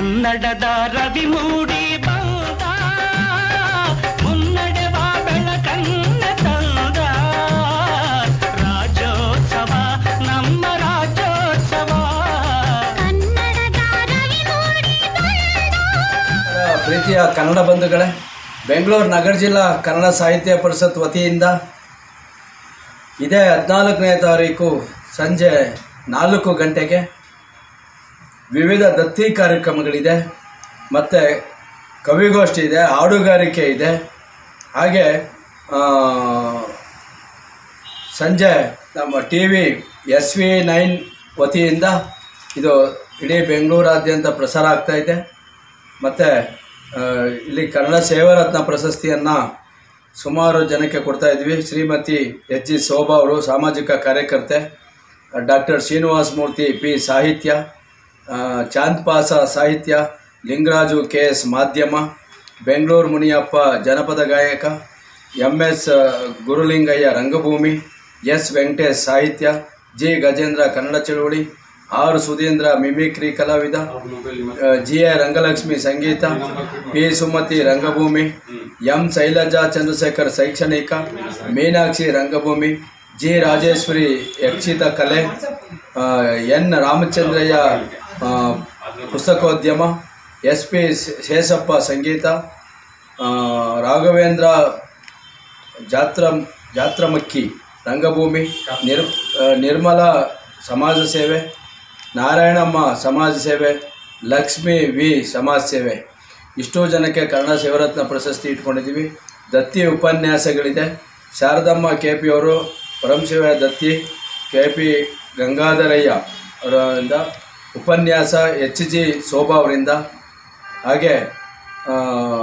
ಕನ್ನಡದ ರವಿ ಮೂಡಿ ಬಂದ ಮುನ್ನಡೆವ ಬೆಳಕನ್ನ ತಂದ ರಾಜ್ಯೋತ್ಸವ ನಮ್ಮ ರಾಜ್ಯೋತ್ಸವ ಕನ್ನಡದ ರವಿ ಮೂಡಿ ಬಂದ ಪ್ರೀತಿಯ ಕನ್ನಡ ಬಂಧುಗಳೇ ಬೆಂಗಳೂರು ನಗರ ಜಿಲ್ಲಾ ಕನ್ನಡ ಸಾಹಿತ್ಯ ಪರಿಷತ್ ವತಿಯಿಂದ ಇದೇ ಹದಿನಾಲ್ಕನೇ ತಾರೀಕು ಸಂಜೆ ನಾಲ್ಕು ಗಂಟೆಗೆ ವಿವಿಧ ದತ್ತಿ ಕಾರ್ಯಕ್ರಮಗಳಿದೆ ಮತ್ತು ಕವಿಗೋಷ್ಠಿ ಇದೆ ಹಾಡುಗಾರಿಕೆ ಇದೆ ಹಾಗೆ ಆ, ಸಂಜೆ ನಮ್ಮ T V S V nine ವತಿಯಿಂದ ಇದು ಇಡೀ ಬೆಂಗಳೂರಾದ್ಯಂತ ಪ್ರಸಾರ ಆಗ್ತಾ ಇದೆ ಮತ್ತು ಇಲ್ಲಿ ಕನ್ನಡ ಸೇವಾರತ್ನ ಪ್ರಶಸ್ತಿಯನ್ನು ಸುಮಾರು ಜನಕ್ಕೆ ಕೊಡ್ತಾ ಇದ್ವಿ ಶ್ರೀಮತಿ ಎಚ್ ಜಿ ಶೋಭಾ ಅವರು ಸಾಮಾಜಿಕ ಕಾರ್ಯಕರ್ತೆ ಡಾಕ್ಟರ್ ಶ್ರೀನಿವಾಸ ಮೂರ್ತಿ ಪಿ ಸಾಹಿತ್ಯ ಆ, ಚಾಂದ್ ಪಾಸ ಸಾಹಿತ್ಯ ಲಿಂಗರಾಜು ಕೆ ಎಸ್ ಮಾಧ್ಯಮ ಬೆಂಗಳೂರು ಮುನಿಯಪ್ಪ ಜನಪದ ಗಾಯಕ ಎಂ ಎಸ್ ಗುರುಲಿಂಗಯ್ಯ ರಂಗಭೂಮಿ ಎಸ್ ವೆಂಕಟೇಶ್ ಸಾಹಿತ್ಯ ಜಿ ಗಜೇಂದ್ರ ಕನ್ನಡ ಚಳುವಳಿ ಆರ್ ಸುಧೀಂದ್ರ ಮಿಮಿಕ್ರಿ ಕಲಾವಿದ ಜಿ ಎ ರಂಗಲಕ್ಷ್ಮಿ ಸಂಗೀತ ಪಿ ಸುಮತಿ ರಂಗಭೂಮಿ ಎಂ ಶೈಲಜಾ ಚಂದ್ರಶೇಖರ್ ಶೈಕ್ಷಣಿಕ ಮೀನಾಕ್ಷಿ ರಂಗಭೂಮಿ ಜಿ ರಾಜೇಶ್ವರಿ ಯಕ್ಷಿತ ಕಲೆ ಆ, ಎನ್ ರಾಮಚಂದ್ರಯ್ಯ ಆ, ಪುಸ್ತಕೋದ್ಯಮ ಎಸ್ ಪಿ ಶೇಷಪ್ಪ ಸಂಗೀತ ಆ, ರಾಘವೇಂದ್ರ ಜಾತ್ರ ಜಾತ್ರಮಕ್ಕಿ ರಂಗಭೂಮಿ ನಿರ್ ಆ, ನಿರ್ಮಲಾ ಸಮಾಜ ಸೇವೆ ನಾರಾಯಣಮ್ಮ ಸಮಾಜ ಸೇವೆ ಲಕ್ಷ್ಮಿ ವಿ ಸಮಾಜ ಸೇವೆ ಇಷ್ಟೋ ಜನಕ್ಕೆ ಕನ್ನಡ ಶಿವರತ್ನ ಪ್ರಶಸ್ತಿ ಇಟ್ಕೊಂಡಿದ್ದೀವಿ ದತ್ತಿ ಉಪನ್ಯಾಸಗಳಿದೆ ಶಾರದಮ್ಮ ಕೆ ಪಿ ಅವರು ಪರಮಶಿವ ದತ್ತಿ ಕೆ ಪಿ ಗಂಗಾಧರಯ್ಯ ಅವರಿಂದ ಉಪನ್ಯಾಸ ಎಚ್ ಜಿ ಶೋಭಾ ಅವರಿಂದ ಹಾಗೆ ಆ,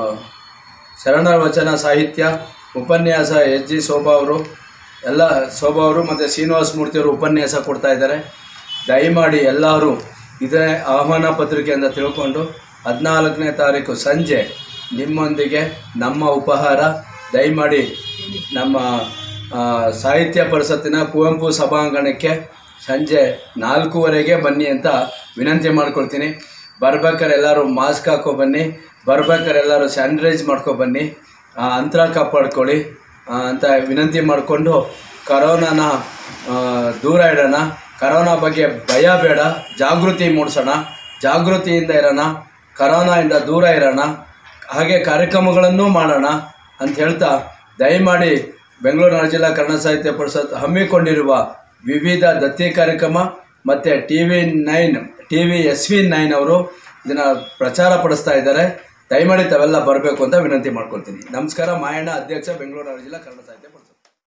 ಶರಣರ ವಚನ ಸಾಹಿತ್ಯ ಉಪನ್ಯಾಸ ಎಚ್ ಜಿ ಶೋಭಾ ಅವರು ಎಲ್ಲ ಶೋಭಾ ಅವರು ಮತ್ತು ಶ್ರೀನಿವಾಸ ಮೂರ್ತಿಯವರು ಉಪನ್ಯಾಸ ಕೊಡ್ತಾ ಇದ್ದಾರೆ ದಯಮಾಡಿ ಎಲ್ಲರೂ ಇದೇ ಆಹ್ವಾನ ಪತ್ರಿಕೆಯಿಂದ ತಿಳ್ಕೊಂಡು ಹದಿನಾಲ್ಕನೇ ತಾರೀಕು ಸಂಜೆ ನಿಮ್ಮೊಂದಿಗೆ ನಮ್ಮ ಉಪಹಾರ ದಯಮಾಡಿ ನಮ್ಮ ಆ, ಸಾಹಿತ್ಯ ಪರಿಷತ್ತಿನ ಕುವೆಂಪು ಸಭಾಂಗಣಕ್ಕೆ ಸಂಜೆ ನಾಲ್ಕೂವರೆಗೆ ಬನ್ನಿ ಅಂತ ವಿನಂತಿ ಮಾಡ್ಕೊಳ್ತೀನಿ ಬರ್ಬೇಕಾದ್ರೆ ಎಲ್ಲರೂ ಮಾಸ್ಕ್ ಹಾಕೋ ಬನ್ನಿ ಬರ್ಬೇಕಾದ್ರೆ ಎಲ್ಲರೂ ಸ್ಯಾನಿಟೈಸ್ ಮಾಡ್ಕೊ ಬನ್ನಿ ಆ, ಅಂತರ ಕಾಪಾಡ್ಕೊಳ್ಳಿ ಆ, ಅಂತ ವಿನಂತಿ ಮಾಡಿಕೊಂಡು ಕರೋನಾನ ಆ, ದೂರ ಇಡೋಣ ಕರೋನಾ ಬಗ್ಗೆ ಭಯ ಬೇಡ ಜಾಗೃತಿ ಮೂಡಿಸೋಣ ಜಾಗೃತಿಯಿಂದ ಇರೋಣ ಕರೋನಾಯಿಂದ ದೂರ ಇರೋಣ ಹಾಗೆ ಕಾರ್ಯಕ್ರಮಗಳನ್ನು ಮಾಡೋಣ ಅಂತ ಹೇಳ್ತಾ ದಯಮಾಡಿ ಬೆಂಗಳೂರು ನಗರ ಜಿಲ್ಲಾ ಕನ್ನಡ ಸಾಹಿತ್ಯ ಪರಿಷತ್ ಹಮ್ಮಿಕೊಂಡಿರುವ ವಿವಿಧ ದತ್ತಿ ಕಾರ್ಯಕ್ರಮ ಮತ್ತು T V nine T V S V nine ಅವರು ಇದನ್ನು ಪ್ರಚಾರ ಪಡಿಸ್ತಾ ಇದ್ದಾರೆ ದಯಮಾಡಿ ತಾವೆಲ್ಲ ಬರಬೇಕು ಅಂತ ವಿನಂತಿ ಮಾಡ್ಕೊಳ್ತೀನಿ ನಮಸ್ಕಾರ ಮಾಯಣ್ಣ ಅಧ್ಯಕ್ಷ ಬೆಂಗಳೂರು ನಗರ ಜಿಲ್ಲಾ ಕನ್ನಡ ಸಾಹಿತ್ಯ ಪರಿಷತ್